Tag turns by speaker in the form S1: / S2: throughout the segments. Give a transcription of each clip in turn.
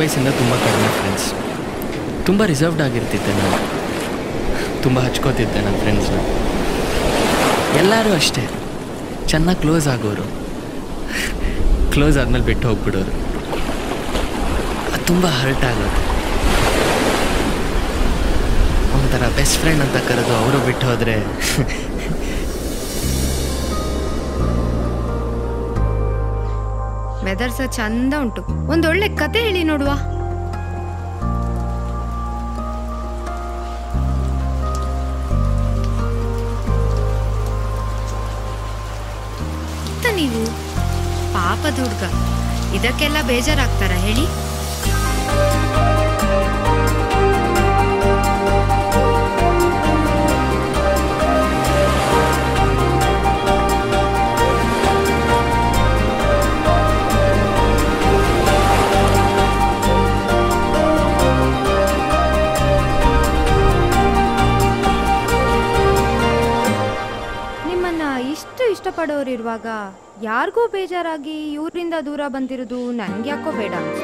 S1: ವಯಸ್ಸಿಂದ ತುಂಬ ಕಡಿಮೆ ಫ್ರೆಂಡ್ಸ್ ತುಂಬ ರಿಸರ್ವ್ಡ್ ಆಗಿರ್ತಿದ್ದೆ ನಾನು ತುಂಬ ಹಚ್ಕೋತಿದ್ದೆ ನನ್ನ ಫ್ರೆಂಡ್ಸ್ನ ಎಲ್ಲರೂ ಅಷ್ಟೇ ಚೆನ್ನಾಗಿ ಕ್ಲೋಸ್ ಆಗೋರು ಕ್ಲೋಸ್ ಆದಮೇಲೆ ಬಿಟ್ಟು ಹೋಗ್ಬಿಡೋರು ಅದು ತುಂಬ ಹರ್ಟ್ ಆಗೋದು ಒಂಥರ ಬೆಸ್ಟ್ ಫ್ರೆಂಡ್ ಅಂತ ಕರೆದು ಅವರು ಬಿಟ್ಟು ಹೋದರೆ
S2: ವೆದರ್ ಸಹ ಚಂದ ಉಂಟು ಒಂದೊಳ್ಳೆ ಕತೆ ಹೇಳಿ ನೋಡುವ ಇತ್ತ ನೀವು ಪಾಪದ ಹುಡ್ಗ ಇದಕ್ಕೆಲ್ಲ ಬೇಜಾರಾಗ್ತಾರ ಹೇಳಿ
S3: ನಿಮ್ಮನ್ನ ಇಷ್ಟು ಇಷ್ಟಪಡೋರಿರುವಾಗ ಯಾರಿಗೂ ಬೇಜಾರಾಗಿ ಊರಿಂದ ದೂರ ಬಂದಿರೋದು ನನ್ಗ್ಯಾಕೋ ಬೇಡ ಅನ್ಸ್ತು.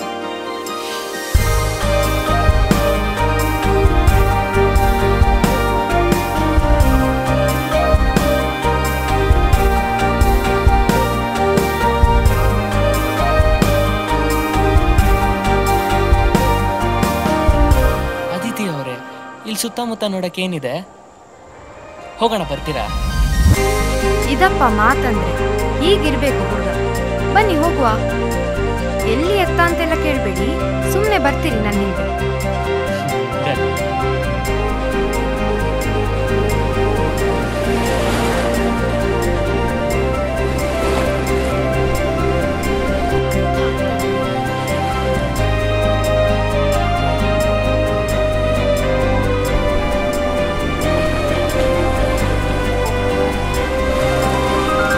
S1: ಅದಿತಿ ಅವರೇ ಇಲ್ಲಿ ಸುತ್ತಮುತ್ತ ನೋಡಕ್ಕೆ ಏನಿದೆ ಹೋಗೋಣ ಬರ್ತೀರಾ
S3: ಇದಪ್ಪ ಮಾತಂದ್ರೆ ಹೀಗಿರ್ಬೇಕು ಹುಡುಗ ಬನ್ನಿ ಹೋಗುವ ಎಲ್ಲಿ ಎತ್ತ ಅಂತೆಲ್ಲ ಕೇಳಬೇಡಿ ಸುಮ್ಮನೆ ಬರ್ತೀರಿ ನನ್ನ ಹಿಂದೆ
S1: ಬನ್ನಿ.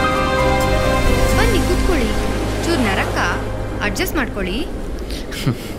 S2: ಬನ್ನಿ ಕೂತ್ಕೊಳ್ಳಿ ಚೂರು ನರಕ ಅಡ್ಜಸ್ಟ್ ಮಾಡ್ಕೊಳ್ಳಿ